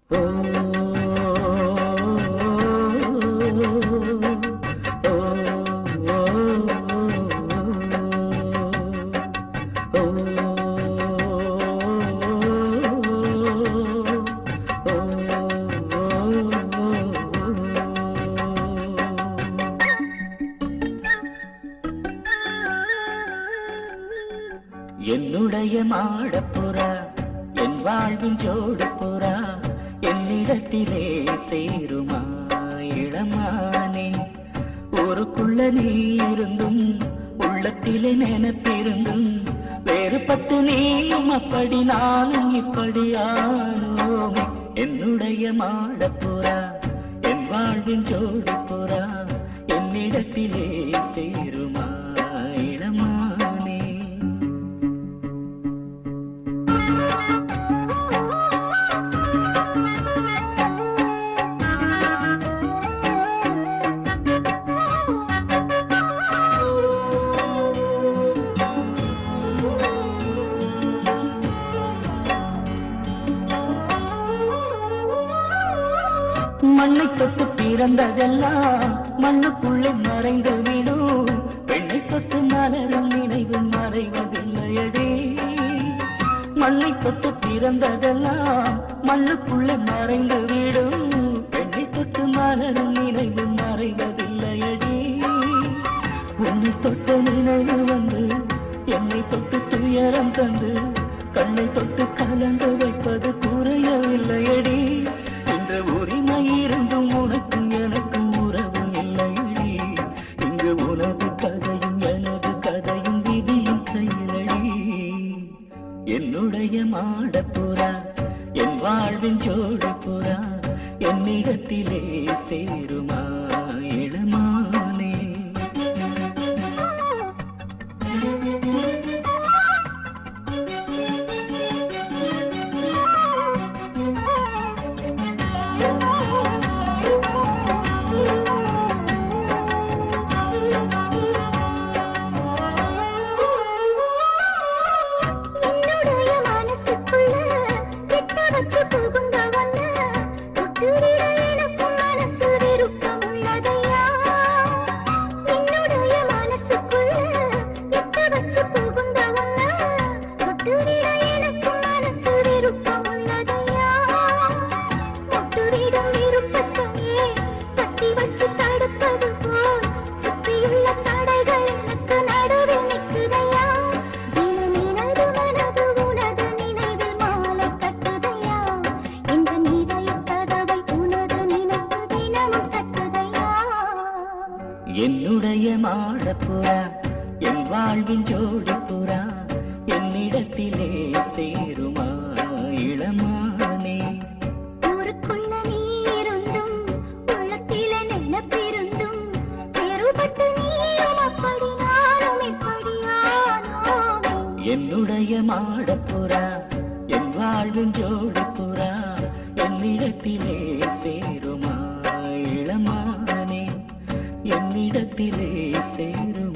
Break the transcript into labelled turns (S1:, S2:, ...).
S1: ஓ ஓ என்னுடைய மாடப்புறா என் வாழ்வின் ஜோடு புறா என்னிடத்திலே சேருமா இளமானே ஊருக்குள்ள நீ இருந்தும் உள்ளத்திலே நினைப்பிருந்தும் வேறுபட்டு நீயும் அப்படி நானும் இப்படி ஆனோமே என்னுடைய மாடப்புறா என் வாழ்வின் ஜோடி புறா என்னிடத்திலே சேருமா இளமானே மண்ணை தொட்டு பிறந்ததெல்லாம் மண்ணுக்குள்ளே மறைந்து விடும் பெண்ணை தொட்டு மலரும் நினைவு மறைவதில்லையடே மண்ணை தொட்டு பிறந்ததெல்லாம் மண்ணுக்குள்ளே மறைந்து விடும் பெண்ணை தொட்டு மலரும் நினைவு மறைவதில்லையடே உன்னை தொட்ட நினைவு வந்து என்னை தொட்டு துயரம் தந்து கண்ணை தொட்டு கலந்து வைப்பது குறையவில்லையடி இன்று உரிமை இருந்தும் உனக்கும் எனக்கும் உறவு இல்லையடி இங்கு உனது கதையும் எனது கதையும் விதியின் கையிலடி என்னுடைய மாடப்புறா என் வாழ்வின் ஜோடி புறா என்னிடத்திலே சேருமா இளமானே
S2: என்னுடைய மனசுக்குள்ள கெட்ட வச்சு புகுந்தவன தொட்டுவிட எனக்கும் மனசு விருப்பம் உள்ளதையா என்னுடைய மனசுக்குள்ள கெட்ட வச்சு புகுந்தவன தொட்டுவிட எனக்கும் மனசு விருப்பம் உள்ளதையா தொட்டுவிடும் விருப்பத்தையே கட்டி வச்சு தடுப்பது போல் சுற்றியுள்ள தடைகள் எனக்கு நடுவில் நிற்குதையா தினம் எனது மனது உனது நினைவில் மாலை கட்டுதையா இந்த நீதைய கதவை உனது நினைவு தினமும் தட்டுதையா
S1: என்னுடைய மாடப்புறா என் வாழ்வின் ஜோடி புறா என்னிடத்திலே சேருமா இளமானே
S2: ஊருக்குள்ள நீ இருந்தும் உள்ளத்தில நினைப்பிருந்தும் வேறுபட்டு நீயும் அப்படி நானும் இப்படியானோமே
S1: என்னுடைய மாடப்புறா என் வாழ்வின் ஜோடி புறா என்னிடத்திலே சேருமா இளமானே என்னிடத்திலே சேருமா